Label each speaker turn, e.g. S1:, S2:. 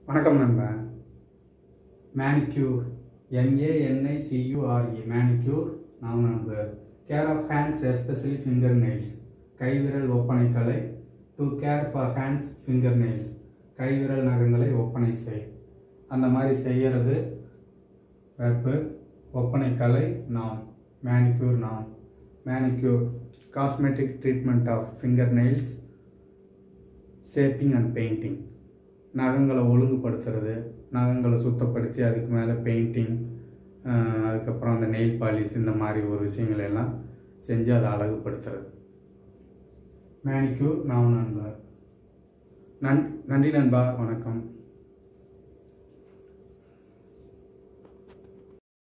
S1: வணக்கம் நண்பா manicure எம்ஏஎன்ஐசியூஆர்இ manicure நாம் நண்பர் care of hands especially finger nails கைவிரல் ஒப்பனை கலை to care for hands finger nails கைவிரல் நகங்களை ஒப்பனை செய் அந்த மாதிரி செய்யறது வெப்பு ஒப்பனை கலை நாம் மேனிக்யூர் நாம் manicure cosmetic treatment of finger nails shaping and painting நகங்களை ஒழுங்குபடுத்துறது நகங்களை சுத்தப்படுத்தி அதுக்கு மேலே பெயிண்டிங் அதுக்கப்புறம் அந்த நெயில் பாலிஷ் இந்த மாதிரி ஒரு விஷயங்களை எல்லாம் செஞ்சு அதை அழகுபடுத்துறது மேனிக்யூர் நான் நண்பர் நன் நன்றி நண்பா வணக்கம்